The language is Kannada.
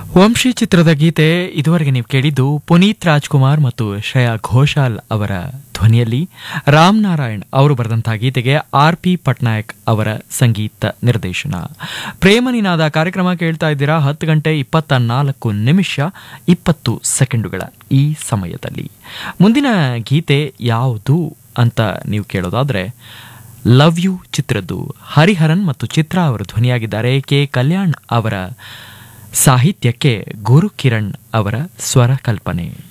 ವಂಶಿ ಚಿತ್ರದ ಗೀತೆ ಇದುವರೆಗೆ ನೀವು ಕೇಳಿದ್ದು ಪುನೀತ್ ರಾಜ್ಕುಮಾರ್ ಮತ್ತು ಶ್ರೇಯಾ ಘೋಷಾಲ್ ಅವರ ಧ್ವನಿಯಲ್ಲಿ ರಾಮ್ ನಾರಾಯಣ್ ಅವರು ಬರೆದಂತಹ ಗೀತೆಗೆ ಆರ್ ಪಿ ಪಟ್ನಾಯಕ್ ಅವರ ಸಂಗೀತ ನಿರ್ದೇಶನ ಪ್ರೇಮ ನಿನಾದ ಕಾರ್ಯಕ್ರಮ ಕೇಳ್ತಾ ಇದ್ದೀರಾ ಹತ್ತು ಗಂಟೆ ಇಪ್ಪತ್ತ ನಾಲ್ಕು ನಿಮಿಷ ಇಪ್ಪತ್ತು ಸೆಕೆಂಡುಗಳ ಈ ಸಮಯದಲ್ಲಿ ಮುಂದಿನ ಗೀತೆ ಯಾವುದು ಅಂತ ನೀವು ಕೇಳೋದಾದ್ರೆ ಲವ್ ಯು ಚಿತ್ರದ್ದು ಹರಿಹರನ್ ಮತ್ತು ಚಿತ್ರಾ ಅವರು ಧ್ವನಿಯಾಗಿದ್ದಾರೆ ಕೆ ಕಲ್ಯಾಣ್ ಅವರ ಸಾಹಿತ್ಯಕ್ಕೆ ಗುರು ಕಿರಣ್ ಅವರ ಸ್ವರ ಕಲ್ಪನೆ